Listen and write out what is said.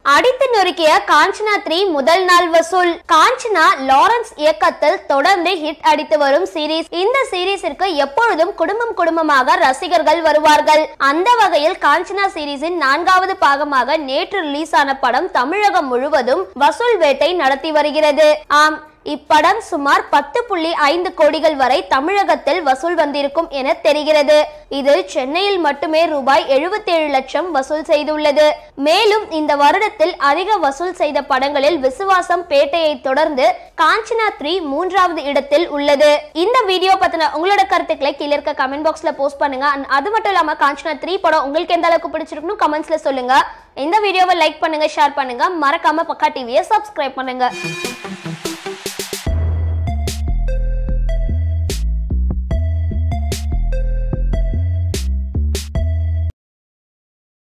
அடித்து நொறுக்கிய காஞ்சனா த்ரீ முதல் நாள் வசூல் காஞ்சனா லாரன்ஸ் இயக்கத்தில் தொடர்ந்து ஹிட் அடித்து வரும் சீரீஸ் இந்த சீரீஸிற்கு எப்பொழுதும் குடும்பம் குடும்பமாக ரசிகர்கள் வருவார்கள் அந்த வகையில் காஞ்சனா சீரீஸின் நான்காவது பாகமாக நேற்று ரிலீஸ் ஆன படம் தமிழகம் முழுவதும் வசூல் வேட்டை நடத்தி வருகிறது ஆம் இப்படம் சுமார் பத்து புள்ளி ஐந்து கோடிகள் வரை தமிழகத்தில் வசூல் வந்திருக்கும் என தெரிகிறது இதில் சென்னையில் மட்டுமே ரூபாய் 77 லட்சம் வசூல் செய்துள்ளது மேலும் இந்த வருடத்தில் அதிக வசூல் செய்த படங்களில் விசுவாசம் பேட்டையை தொடர்ந்து காஞ்சனா த்ரீ மூன்றாவது இடத்தில் உள்ளது இந்த வீடியோ பத்தின உங்களோட கருத்துக்களை கீழே இருக்க கமெண்ட் பாக்ஸ்ல போஸ்ட் பண்ணுங்க And அது மட்டும் இல்லாம காஞ்சனா த்ரீ படம் உங்களுக்கு எந்த அளவுக்கு பிடிச்சிருக்குன்னு கமெண்ட்ஸ்ல சொல்லுங்க இந்த வீடியோவை லைக் பண்ணுங்க ஷேர் பண்ணுங்க மறக்காம பக்கா டிவியை சப்ஸ்கிரைப் பண்ணுங்க